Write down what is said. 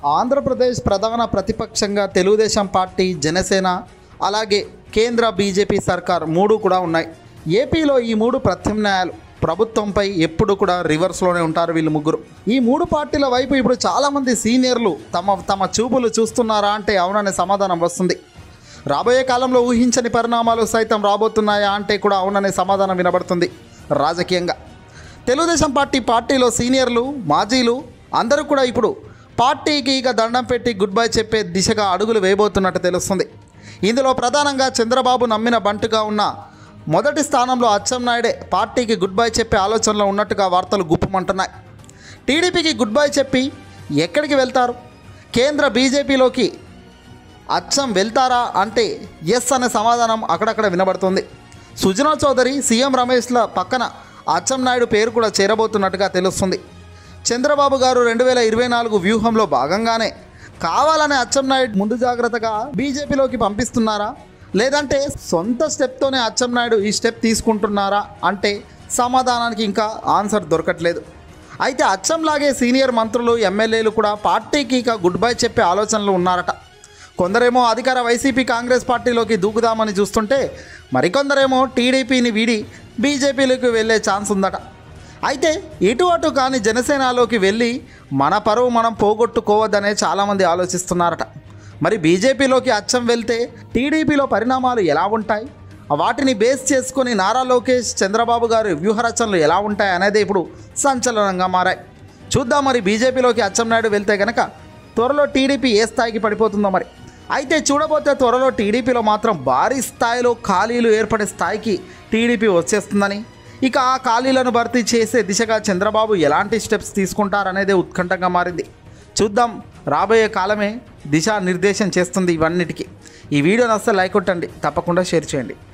ఆంధ్రప్రదేశ్ ప్రధాన ప్రతిపక్షంగా తెలుగుదేశం పార్టీ జనసేన అలాగే కేంద్ర బీజేపీ సర్కార్ మూడు కూడా ఉన్నాయి ఏపీలో ఈ మూడు ప్రత్యామ్నాయాలు ప్రభుత్వంపై ఎప్పుడు కూడా రివర్స్లోనే ఉంటారు వీళ్ళు ముగ్గురు ఈ మూడు పార్టీల వైపు ఇప్పుడు చాలామంది సీనియర్లు తమ తమ చూపులు చూస్తున్నారా అంటే అవుననే సమాధానం వస్తుంది రాబోయే కాలంలో ఊహించని పరిణామాలు సైతం రాబోతున్నాయా అంటే కూడా అవుననే సమాధానం వినబడుతుంది రాజకీయంగా తెలుగుదేశం పార్టీ పార్టీలో సీనియర్లు మాజీలు అందరూ కూడా ఇప్పుడు పార్టీకి ఇక దండం పెట్టి గుడ్ బై చెప్పే దిశగా అడుగులు వేయబోతున్నట్టు తెలుస్తుంది ఇందులో ప్రధానంగా చంద్రబాబు నమ్మిన బంటుగా ఉన్న మొదటి స్థానంలో అచ్చెన్నాయుడే పార్టీకి గుడ్ బై చెప్పే ఆలోచనలో ఉన్నట్టుగా వార్తలు గుప్పమంటున్నాయి టీడీపీకి గుడ్ బై చెప్పి ఎక్కడికి వెళ్తారు కేంద్ర బీజేపీలోకి అచ్చం వెళ్తారా అంటే ఎస్ అనే సమాధానం అక్కడక్కడ వినబడుతుంది సుజనా చౌదరి సీఎం రమేష్ల పక్కన అచ్చం నాయుడు పేరు కూడా చేరబోతున్నట్టుగా తెలుస్తుంది చంద్రబాబు గారు రెండు వేల ఇరవై నాలుగు వ్యూహంలో భాగంగానే కావాలనే అచ్చం నాయుడు ముందు జాగ్రత్తగా బీజేపీలోకి పంపిస్తున్నారా లేదంటే సొంత స్టెప్తోనే అచ్చం నాయుడు ఈ స్టెప్ తీసుకుంటున్నారా అంటే సమాధానానికి ఇంకా ఆన్సర్ దొరకట్లేదు అయితే అచ్చంలాగే సీనియర్ మంత్రులు ఎమ్మెల్యేలు కూడా పార్టీకి ఇక గుడ్ బై చెప్పే ఆలోచనలు ఉన్నారట కొందరేమో అధికార వైసీపీ కాంగ్రెస్ పార్టీలోకి దూకుదామని చూస్తుంటే మరికొందరేమో టీడీపీని వీడి బీజేపీలోకి వెళ్ళే ఛాన్స్ ఉందట అయితే ఇటు అటు కానీ జనసేనలోకి వెళ్ళి మన పరువు మనం పోగొట్టుకోవద్దనే చాలామంది ఆలోచిస్తున్నారట మరి బీజేపీలోకి అచ్చం వెళ్తే టీడీపీలో పరిణామాలు ఎలా ఉంటాయి వాటిని బేస్ చేసుకొని నారా లోకేష్ చంద్రబాబు గారి వ్యూహరచనలు ఎలా ఉంటాయి అనేది ఇప్పుడు సంచలనంగా మారాయి చూద్దాం మరి బీజేపీలోకి అచ్చెన్నాయుడు వెళ్తే గనక త్వరలో టీడీపీ ఏ స్థాయికి పడిపోతుందో మరి అయితే చూడబోతే త్వరలో టీడీపీలో మాత్రం భారీ స్థాయిలో ఖాళీలు ఏర్పడే స్థాయికి టీడీపీ వచ్చేస్తుందని ఇక ఆ ఖాళీలను భర్తీ చేసే దిశగా చంద్రబాబు ఎలాంటి స్టెప్స్ తీసుకుంటారనేదే ఉత్కంఠంగా మారింది చూద్దాం రాబోయే కాలమే దిశానిర్దేశం చేస్తుంది ఇవన్నిటికీ ఈ వీడియో నస్తే లైక్ కొట్టండి తప్పకుండా షేర్ చేయండి